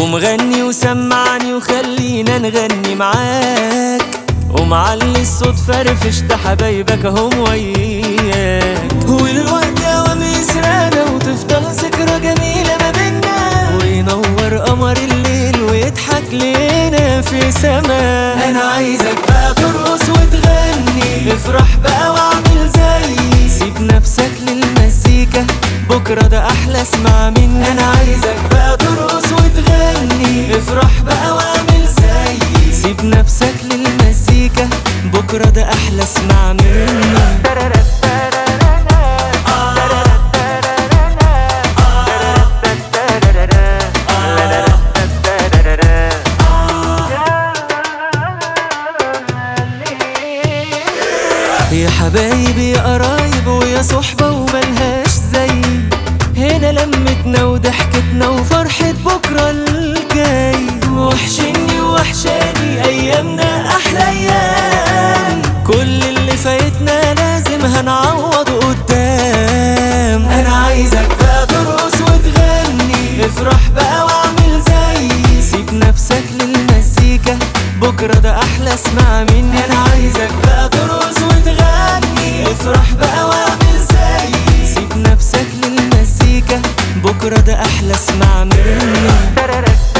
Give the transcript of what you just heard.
ومغني وسمعني وخلينا نغني معاك ومعلي الصوت فرفشت حبايبك هم وياك والوقت اوام يسرقنا وتفضل ذكرى جميلة ما بينا وينور قمر الليل ويضحك لينا في سما انا عايزك بقى ترقص وتغني افرح بقى واعمل زيي سيب نفسك للمزيكا بكرة ده أحلى اسمع مني أنا عايزك بقى ترقص وتغني افرح بقى واعمل زيي سيب نفسك للمزيكا بكرة ده أحلى اسمع مني يا حبايبي يا قرايب ويا صحبة وملهاش زي هنا لمتنا وضحكتنا وفرحة بكرة الجاي وحشني وحشاني أيامنا أحلى أيام كل اللي فايتنا لازم هنعوضه قدام أنا عايزك بقى ترقص وتغني افرح بقى واعمل زيي سيب نفسك للمزيكا بكرة ده أحلى اسمع مني أنا عايزك بقى ترقص وتغني افرح بقى واعمل زيي سيب نفسك للمزيكا بكرة ده أحلى اسمع مني